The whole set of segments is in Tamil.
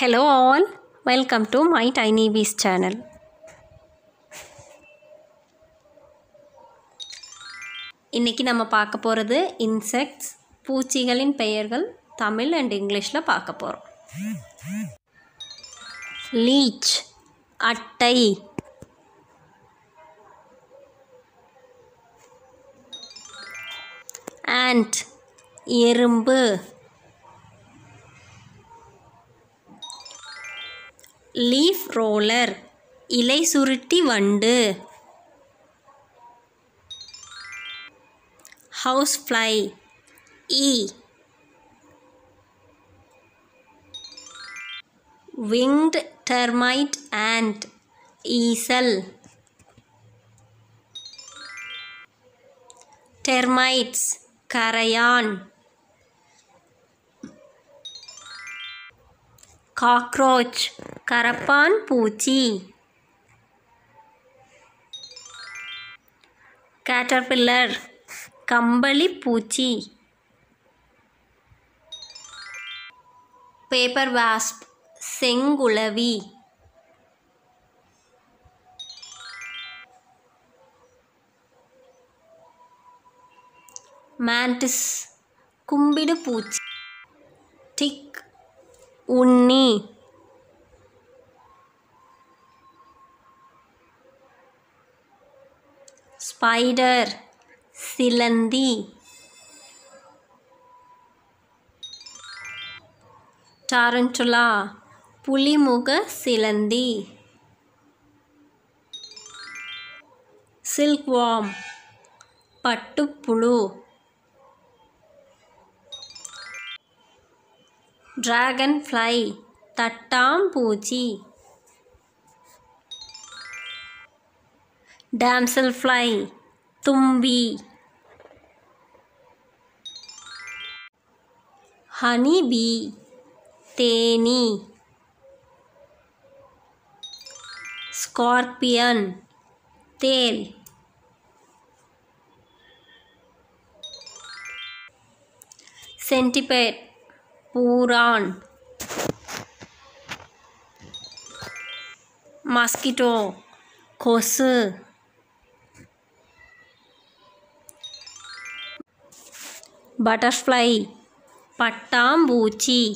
Hello all, welcome to my Tiny Bees channel. இன்னைக்கு நம்ம பார்க்க போகிறது இன்செக்ட்ஸ் பூச்சிகளின் பெயர்கள் தமிழ் அண்ட் இங்கிலீஷில் பார்க்க போகிறோம் லீச் அட்டை ஆண்ட் எறும்பு லீஃப் ரோலர் இலை சுருட்டி வண்டு ஹவுஸ் ஃப்ளை ஈ winged termite ant ஈசல் termites கரையான் காக்ரோச் கரப்பான் பூச்சி கேட்டர்பில்லர் கம்பளி பூச்சி பேப்பர் வாஸ்ப் செங்குளவி மேண்டிஸ் கும்பிடு பூச்சி டிக் உண்ணி ஸ்பைடர் சிலந்தி டாரன்டுலா புலிமுக சிலந்தி சில்க்வாம் பட்டுப்புழு டிராகன் ஃப்ளை தட்டாம்பூச்சி டேம்சல் ஃப்ளை தும்பி ஹனி பீ தேனி ஸ்கார்பியன் தேல் சென்டிபேட் பூரான் மஸ்கிட்டோ கொசு பட்டர்ஃப்ளை பட்டாம்பூச்சி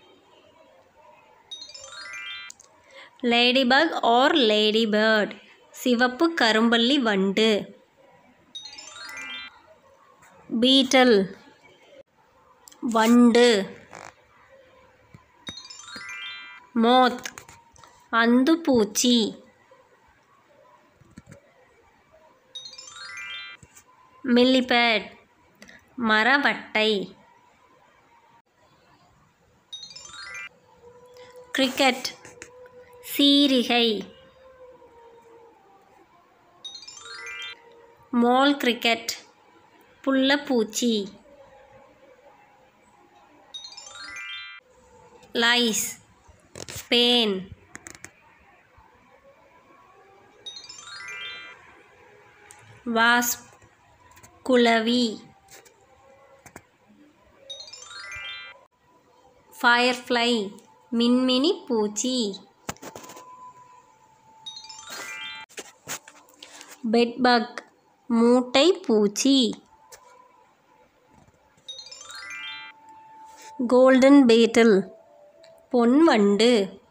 லேடிபக் ஆர் லேடிபேர்ட் சிவப்பு கரும்பள்ளி வண்டு பீட்டல் வண்டு மோத் அந்துப்பூச்சி மில்லிபேட் மரவட்டை கிரிக்கெட் சீரிகை மால் கிரிக்கெட் புள்ளப்பூச்சி லைஸ் பேன் வாஸ்ப் குளவி ஃபயர்ஃப்ளை மின்மினி பூச்சி பெட்பக் மூட்டை பூச்சி கோல்டன் பேட்டில் பொன்வண்டு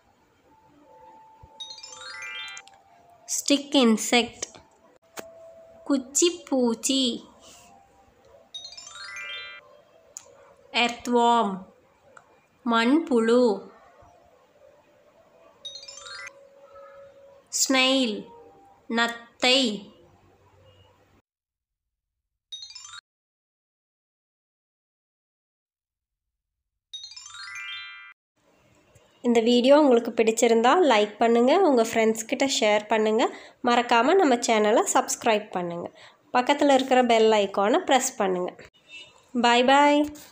ஸ்டிக் இன்செக்ட் குச்சி பூச்சி எர்த்வாம் மண்புழு ஸ்னெயில் நத்தை இந்த வீடியோ உங்களுக்கு பிடிச்சிருந்தா லைக் பண்ணுங்கள் உங்கள் ஃப்ரெண்ட்ஸ் கிட்ட ஷேர் பண்ணுங்கள் மறக்காமல் நம்ம சேனலை சப்ஸ்கிரைப் பண்ணுங்கள் பக்கத்தில் இருக்கிற பெல் ஐக்கானை ப்ரெஸ் பண்ணுங்கள் பாய் பாய்